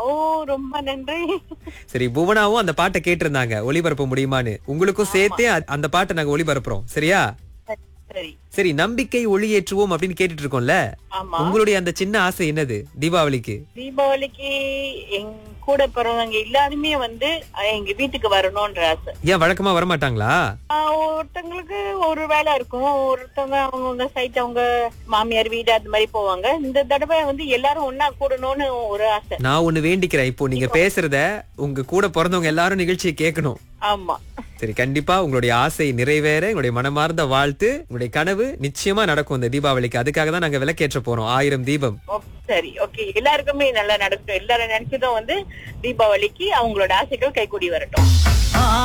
ஓ ரொம்ப நன்றி சரி புவனாவும் அந்த பாட்டை கேட்டிருந்தாங்க ஒளிபரப்ப முடியுமான்னு உங்களுக்கும் சேர்த்தே அ- அந்த பாட்டை நாங்க ஒளிபரப்புறோம் சரியா சரி, சரி சரி நம்பிக்கை ஒளியேற்றுவோம் அப்படின்னு கேட்டுட்டு இருக்கோம்ல ஆமா உங்களுடைய அந்த சின்ன ஆசை என்னது தீபாவளிக்கு தீபாவளிக்கு எங்க கூட பிறந்தவங்க எல்லாருமே வந்து அஹ், எங்க வீட்டுக்கு வரணும்ன்ற ஆசை ஏன் வழக்கமா வரமாட்டாங்களா ஆஹ், ஒருத்தங்களுக்கு ஒரு வேலை இருக்கும் ஒருத்தவங்க அவங்கவுங்க சைட் அவங்க மாமியார் வீடு அந்த மாதிரி போவாங்க இந்த தடவை வந்து எல்லாரும் ஒன்னா கூடணும்னு ஒரு ஆசை நான் ஒண்ணு வேண்டிக்கிறேன் இப்போ நீங்க பேசுறத உங்க கூட பிறந்தவங்க எல்லாரும் நிகழ்ச்சியை கேட்கணும் ஆமா சரி கண்டிப்பா உங்களுடைய ஆசை நிறைவேற உங்களுடைய மனமார்ந்த வாழ்த்து உங்களுடைய கனவு நிச்சயமா நடக்கும் இந்த தீபாவளிக்கு அதுக்காக தான் நாங்க விளக்கேற்ற போறோம் ஆயிரம் தீபம் ஓ, சரி ஓகே எல்லாருக்குமே நல்லா நடக்கும் எல்லாரும் நினைச்சதும் வந்து தீபாவளிக்கு அவங்களோட ஆசைகள் கைகூடி வரட்டும்